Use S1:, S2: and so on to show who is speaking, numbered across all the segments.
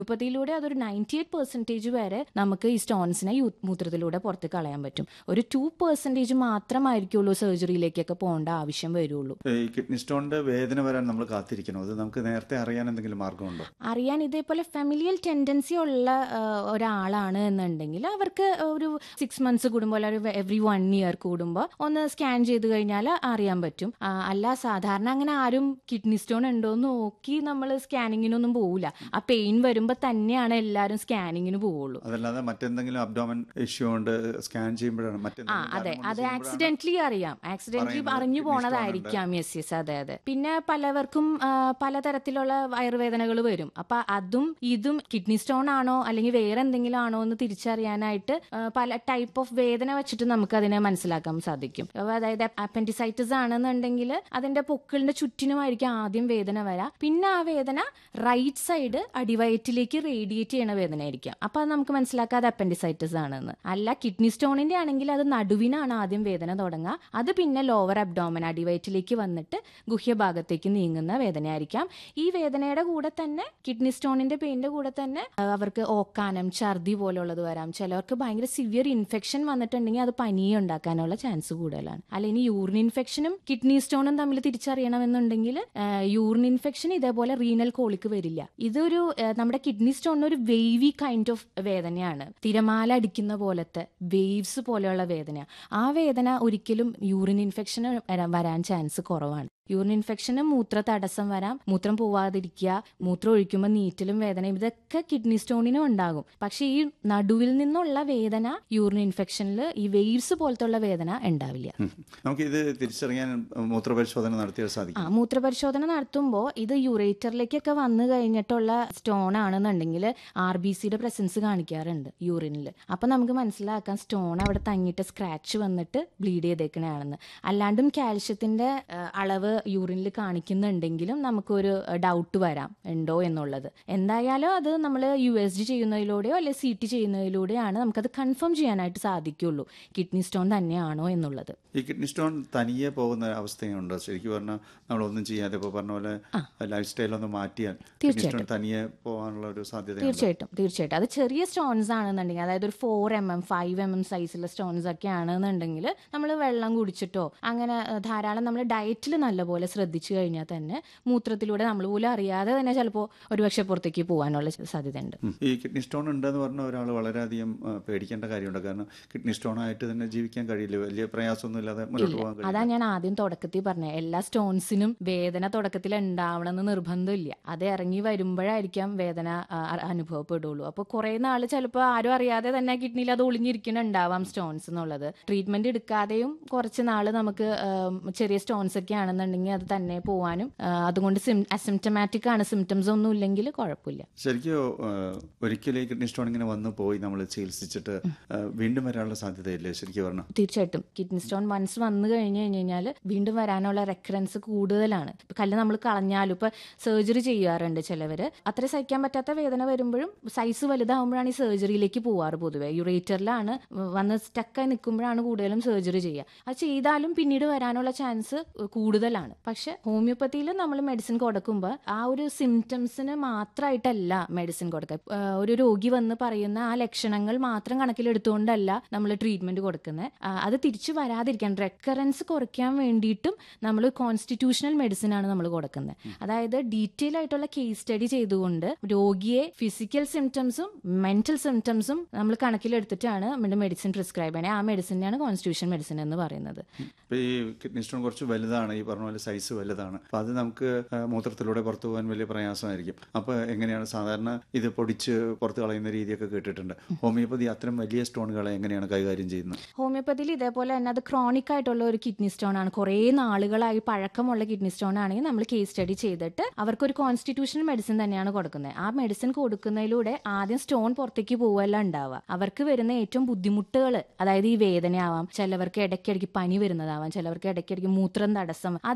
S1: ഹോമിയോപ്പതിയിലൂടെ അതൊരു ninety eight percentage വരെ നമുക്ക് ഈ സ്റ്റോൺസിനെ യൂ- മൂത്രത്തിലൂടെ പുറത്ത് കളയാൻ പറ്റും ഒരു ടു പെർസെൻറ്റേജ് മാത്രമായിരിക്കുള്ളൂ സർജറിയിലേക്കൊക്കെ പോകേണ്ട ആവശ്യം വരുള്ളൂ
S2: ഈ കിഡ്നി സ്റ്റോണിന്റെ വേദന വരാൻ നമ്മൾ കാത്തിരിക്കണം അത് നമുക്ക് നേരത്തെ അറിയാൻ എന്തെങ്കിലും മാർഗമുണ്ടോ
S1: അറിയാൻ ഇതേപോലെ ഫെമിലിയൽ ടെൻഡൻസി ഉള്ള ആ, ഒരാളാണ് എന്നുണ്ടെങ്കിൽ അവർക്ക് ഒരു സിക്സ് മന്ത്സ് കൂടുമ്പോൾ അല്ലെങ്കിൽ എവറി വൺ ഇയർ കൂടുമ്പോൾ ഒന്ന് സ്കാൻ ചെയ്ത് കഴിഞ്ഞാൽ അറിയാൻ പറ്റും ആ, അല്ല സാധാരണ അങ്ങനെ ആരും കിഡ്നി സ്റ്റോൺ ഉണ്ടോ എന്ന് നോക്കി നമ്മൾ സ്കാനിങ്ങിനൊന്നും പോവില്ല ആ പെയിൻ വരുമ്പോൾ തന്നെയാണ് എല്ലാവരും സ്കാനിങ്ങിന് പോവുള്ളൂ
S2: അതല്ലാതെ മറ്റെന്തെങ്കിലും അബ്ഡോമൻ ഇഷ്യൂ കൊണ്ട് സ്കാൻ ചെയ്യുമ്പോഴാണ്
S1: ആ
S2: മറ്റെന്തെങ്കിലും
S1: അതെ
S2: കാരണം കൊണ്ട്
S1: അത്
S2: ചെയ്യുമ്പോഴാണ്
S1: ആക്സിഡന്റലി അറിയാം ആക്സിഡന്റലി
S2: പറയുന്നത്
S1: അറിഞ്ഞു
S2: kidney stone
S1: പോണതായിരിക്കാം യെസ് യെസ് അതെ അതെ പിന്നെ പലവർക്കും ആ, പലതരത്തിലുള്ള വയറുവേദനകൾ വരും അപ്പൊ അതും ഇതും കിഡ്നി സ്റ്റോൺ ആണോ അല്ലെങ്കിൽ വേറെ എന്തെങ്കിലും ആണോ എന്ന് തിരിച്ചറിയാനായിട്ട് ആ, പല ടൈപ്പ് ഓഫ് വേദന വെച്ചിട്ട് നമുക്ക് അതിനെ മനസ്സിലാക്കാൻ സാധിക്കും അപ്പൊ അതായത് അപ്പൻഡിസൈറ്റിസ് ആണെന്നുണ്ടെങ്കിൽ അതിന്റെ പൊക്കിളിന്റെ ചുറ്റിനുമായിരിക്കും ആദ്യം വേദന വരാം പിന്നെ ആ വേദന റൈറ്റ് സൈഡ് അടിവയറ്റിലേക്ക് റേഡിയേറ്റ് ചെയ്യണ വേദന ആയിരിക്കാം അപ്പൊ അത് നമുക്ക് മനസ്സിലാക്കാതെ അപ്പൻഡിസൈറ്റിസ് ആണെന്ന് അല്ല കിഡ്നി സ്റ്റോണിന്റെ ആണെങ്കിൽ അത് നടുവിനാണ് ആദ്യം വേദന തുടങ്ങുക അത് പിന്നെ ലോവർ അബ്ഡോമൻ അടിവയറ്റിലേക്ക് വന്നിട്ട് ഗുഹ്യഭാഗത്തേക്ക് നീങ്ങുന്ന വേദനയായിരിക്കാം ഈ വേദനയുടെ കൂടെ തന്നെ കിഡ്നി സ്റ്റോണിന്റെ പെയിന്റെ കൂടെ തന്നെ ആ, അവർക്ക് ഓക്കാനം ഛർദി പോലുള്ളത് വരാം ചിലവർക്ക് ഭയങ്കര സിവിയർ ഇൻഫെക്ഷൻ വന്നിട്ടുണ്ടെങ്കിൽ അത് പനിയെ ഉണ്ടാക്കാനുള്ള ചാൻസ് കൂടുതലാണ് അല്ലെങ്കിൽ യൂറിൻ ഇൻഫെക്ഷനും കിഡ്നി സ്റ്റോണും തമ്മിൽ തിരിച്ചറിയണമെന്നുണ്ടെങ്കിൽ യൂറിൻ ഇൻഫെക്ഷൻ ഇതേപോലെ റീനൽ കോളിക്ക് വരില്ല ഇതൊരു ആ, നമ്മുടെ കിഡ്നി സ്റ്റോണിന് ഒരു വേവി കൈൻഡ് ഓഫ് വേദനയാണ് തിരമാല അടിക്കുന്ന പോലത്തെ വേവ്സ് പോലെയുള്ള വേദന ആ വേദന ഒരിക്കലും യൂറിൻ ഇൻഫെക്ഷൻ വരാൻ ചാൻസ് കുറവാണ് യൂറിൻ ഇൻഫെക്ഷന് മൂത്ര തടസ്സം വരാം മൂത്രം പോവാതിരിക്കുക മൂത്രം ഒഴിക്കുമ്പോൾ നീറ്റലും വേദനയും ഇതൊക്കെ കിഡ്നി സ്റ്റോണിനും ഉണ്ടാകും പക്ഷെ ഈ നടുവിൽ നിന്നുള്ള വേദന യൂറിൻ ഇൻഫെക്ഷനിൽ ഈ വേവ്സ് പോലത്തെ ഉള്ള വേദന ഉണ്ടാവില്ല
S2: ഉം. നമുക്കിത് തിരിച്ചറിയാൻ മൂത്രപരിശോധന നടത്തിയാൽ
S1: ആ
S2: സാധിക്കും
S1: മൂത്രപരിശോധന നടത്തുമ്പോൾ ഇത് യുറേറ്ററിലേക്കൊക്കെ വന്നു കഴിഞ്ഞിട്ടുള്ള സ്റ്റോൺ ആണെന്നുണ്ടെങ്കിൽ ആർ ബി സിയുടെ പ്രസൻസ് കാണിക്കാറുണ്ട് യൂറിനിൽ അപ്പം നമുക്ക് മനസ്സിലാക്കാം സ്റ്റോൺ അവിടെ തങ്ങിയിട്ട് സ്ക്രാച്ച് വന്നിട്ട് ബ്ലീഡ് ചെയ്തേക്കണയാണെന്ന് അല്ലാണ്ടും കാൽഷ്യത്തിന്റെ ആ, അളവ് യൂറിനിൽ കാണിക്കുന്നുണ്ടെങ്കിലും നമുക്കൊരു ഡൗട്ട് വരാം ഉണ്ടോ എന്നുള്ളത് എന്തായാലും അത് നമ്മൾ യു എസ് ജി ചെയ്യുന്നതിലൂടെയോ അല്ലെ സി ടി ചെയ്യുന്നതിലൂടെയാണ് നമുക്കത് കൺഫേം ചെയ്യാനായിട്ട് സാധിക്കുള്ളൂ കിഡ്നി സ്റ്റോൺ തന്നെയാണോ എന്നുള്ളത്
S2: ഈ കിഡ്നി സ്റ്റോൺ തനിയെ പോകുന്ന അവസ്ഥയുണ്ടോ ശരിക്കും പറഞ്ഞാൽ നമ്മളൊന്നും ചെയ്യാതെ ഇപ്പോൾ പറഞ്ഞ പോലെ ലൈഫ് സ്റ്റൈൽ ഒന്ന് മാറ്റിയാൽ കിഡ്നി സ്റ്റോൺ തനിയെ പോകാനുള്ള ഒരു സാധ്യതയുണ്ട്
S1: തീർച്ചയായിട്ടും തീർച്ചയായിട്ടും അത് ചെറിയ സ്റ്റോൺസ് ആണെന്നുണ്ടെങ്കിൽ അതായത് ഒരു four M M five M M സൈസിലെ സ്റ്റോൺസ് ഒക്കെ ആണെന്നുണ്ടെങ്കിൽ നമ്മൾ വെള്ളം കുടിച്ചിട്ടോ അങ്ങനെ ഏഹ്, ധാരാളം നമ്മൾ ഡയറ്റിൽ നല്ലപോലെ ശ്രദ്ധിച്ചു കഴിഞ്ഞാൽ തന്നെ മൂത്രത്തിലൂടെ നമ്മൾ പോലും അറിയാതെ തന്നെ ചിലപ്പോൾ ഒരുപക്ഷെ പുറത്തേക്ക് പോകാനുള്ള സാധ്യതയുണ്ട്
S2: ഉം. ഈ കിഡ്നി സ്റ്റോൺ ഉണ്ടെന്ന് പറഞ്ഞ ഒരാൾ വളരെയധികം ആ, പേടിക്കേണ്ട കാര്യമുണ്ട് കാരണം കിഡ്നി സ്റ്റോൺ ആയിട്ട് തന്നെ ജീവിക്കാൻ കഴിയില്ല വലിയ പ്രയാസമൊന്നും ഇല്ലാതെ മുന്നോട്ട് പോകാൻ കഴിയില്ല
S1: അതാ ഞാൻ ആദ്യം തുടക്കത്തിൽ പറഞ്ഞത് എല്ലാ സ്റ്റോൺസിനും വേദന തുടക്കത്തിൽ ഉണ്ടാവണമെന്ന് നിർബന്ധമില്ല അത് ഇറങ്ങി വരുമ്പോഴായിരിക്കാം വേദന ആ, അ- അനുഭവപ്പെടുള്ളൂ അപ്പോൾ കുറെ നാൾ ചിലപ്പോൾ ആരും അറിയാതെ തന്നെ കിഡ്നിയിൽ അത് ഒളിഞ്ഞിരിക്കുന്നുണ്ടാവാം സ്റ്റോൺസ് എന്നുള്ളത് ട്രീറ്റ്മെന്റ് എടുക്കാതെയും കുറച്ച് നാൾ നമുക്ക് ആം, ചെറിയ സ്റ്റോൺസ് ഒക്കെ ആണെന്നുണ്ടെങ്കിൽ അത് തന്നെ പോവാനും ആ, അതുകൊണ്ട് അസിംറ്റമാറ്റിക് ആണ് സിംറ്റംസ് ഒന്നും ഇല്ലെങ്കിൽ കുഴപ്പമില്ല
S2: ശരിക്കും ആ, ഒരിക്കലും ഈ കിഡ്നി സ്റ്റോൺ ഇങ്ങനെ വന്നു പോയി നമ്മൾ ചികിത്സിച്ചിട്ട് ആ, വീണ്ടും വരാനുള്ള സാധ്യതയില്ലേ ശരിക്കും പറഞ്ഞാൽ
S1: തീർച്ചയായിട്ടും കിഡ്നി സ്റ്റോൺ വൺസ് വന്നു കഴിഞ്ഞു കഴിഞ്ഞ് കഴിഞ്ഞാൽ വീണ്ടും വരാനുള്ള റെക്കറൻസ് കൂടുതലാണ് ഇപ്പൊ കല്ല് നമ്മൾ കളഞ്ഞാലും ഇപ്പൊ സർജറി ചെയ്യാറുണ്ട് ചിലവര് അത്ര സഹിക്കാൻ പറ്റാത്ത വേദന വരുമ്പോഴും സൈസ് വലുതാവുമ്പോഴാണ് ഈ സർജറിയിലേക്ക് പോവാറ് പൊതുവെ യുറേറ്ററിലാണ് വന്ന് സ്റ്റക്കായി നിൽക്കുമ്പോഴാണ് കൂടുതലും സർജറി ചെയ്യുക അത് ചെയ്താലും പിന്നീട് വരാനുള്ള ചാൻസ് കൂടുതലാണ് പക്ഷെ ഹോമിയോപ്പതിയിൽ നമ്മൾ മെഡിസിൻ കൊടുക്കുമ്പോൾ ആ ഒരു സിംറ്റംസിന് മാത്രമായിട്ടല്ല മെഡിസിൻ കൊടുക്കുക ആ, ഒരു രോഗി വന്ന് പറയുന്ന ആ ലക്ഷണങ്ങൾ മാത്രം കണക്കിലെടുത്തുകൊണ്ടല്ല നമ്മൾ ട്രീറ്റ്മെന്റ് കൊടുക്കുന്നത് അത് തിരിച്ചു വരാതിരിക്കാൻ റെക്കറൻസ് കുറയ്ക്കാൻ വേണ്ടിയിട്ടും നമ്മൾ കോൺസ്റ്റിറ്റ്യൂഷണൽ മെഡിസിൻ ആണ് നമ്മൾ കൊടുക്കുന്നത് അതായത് ഡീറ്റെയിൽ ആയിട്ടുള്ള കേസ് സ്റ്റഡി ചെയ്തുകൊണ്ട് രോഗിയെ ഫിസിക്കൽ സിംറ്റംസും മെന്റൽ സിംറ്റംസും നമ്മൾ കണക്കിലെടുത്തിട്ടാണ് നമ്മുടെ മെഡിസിൻ പ്രിസ്ക്രൈബ് ചെയ്യുന്നത് ആ മെഡിസിനാണ് കോൺസ്റ്റിറ്റ്യൂഷൻ മെഡിസിൻ എന്ന് പറയുന്നത്
S2: ഇപ്പൊ ഈ കിഡ്നി സ്റ്റോൺ കുറച്ച് വലുതാണ് ഈ പറഞ്ഞ പോലെ സൈസ് വലുതാണ് അപ്പൊ അത് നമുക്ക് ആ, മൂത്രത്തിലൂടെ പുറത്തു പോകാൻ വലിയ പ്രയാസമായിരിക്കും അപ്പൊ എങ്ങനെയാണ് സാധാരണ ഇത് പൊടിച്ച് പുറത്ത് കളയുന്ന രീതിയൊക്കെ കേട്ടിട്ടുണ്ട് ഹോമിയോപ്പതി അത്തരം വലിയ സ്റ്റോണുകളെ എങ്ങനെയാണ് കൈകാര്യം ചെയ്യുന്നത്
S1: ഹോമിയോപ്പതിയിൽ ഇതേപോലെ തന്നെ അത് ക്രോണിക് ആയിട്ടുള്ള ഒരു കിഡ്നി സ്റ്റോൺ ആണ് കുറേ നാളുകളായി പഴക്കമുള്ള കിഡ്നി സ്റ്റോൺ ആണെങ്കിൽ നമ്മൾ കേസ് സ്റ്റഡി ചെയ്തിട്ട് അവർക്കൊരു കോൺസ്റ്റിറ്റ്യൂഷണൽ മെഡിസിൻ തന്നെയാണ് കൊടുക്കുന്നത് ആ മെഡിസിൻ കൊടുക്കുന്നതിലൂടെ ആദ്യം സ്റ്റോൺ പുറത്തേക്ക് പോവല്ല ഉണ്ടാവുക അവർക്ക് വരുന്ന ഏറ്റവും ബുദ്ധിമുട്ടുകൾ അതായത് ഈ വേദനയാവാം ചിലവർക്ക് ഇടയ്ക്കിടയ്ക്ക് പനി വരുന്നതാവാം ചിലവർക്ക് ഇടയ്ക്കിടയ്ക്ക് മൂത്രം തടസ്സം അതൊക്കെ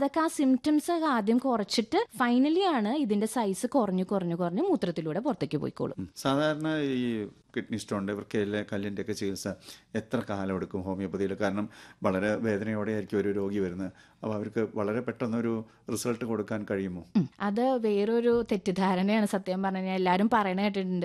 S1: അതൊക്കെ ആ സിംറ്റംസ് ഒക്കെ ആദ്യം കുറച്ചിട്ട് ഫൈനലി ആണ് ഇതിന്റെ സൈസ് കുറഞ്ഞു കുറഞ്ഞു കുറഞ്ഞ് മൂത്രത്തിലൂടെ പുറത്തേക്ക് പോയിക്കോളും
S2: ഉം. സാധാരണ ഈ കിഡ്നി സ്റ്റോണിൻ്റെ വൃക്കയിലെ കല്ലിൻ്റെ ഒക്കെ ചികിത്സ എത്ര കാലം എടുക്കും ഹോമിയോപ്പതിയിൽ കാരണം വളരെ വേദനയോടെ ആയിരിക്കും ഒരു രോഗി വരുന്നത് അപ്പോൾ അവർക്ക് വളരെ പെട്ടെന്നൊരു റിസൾട്ട് കൊടുക്കാൻ കഴിയുമോ
S1: ഉം. അത് വേറൊരു തെറ്റിദ്ധാരണയാണ് സത്യം പറഞ്ഞു കഴിഞ്ഞാൽ എല്ലാവരും പറയണ കേട്ടിട്ടുണ്ട്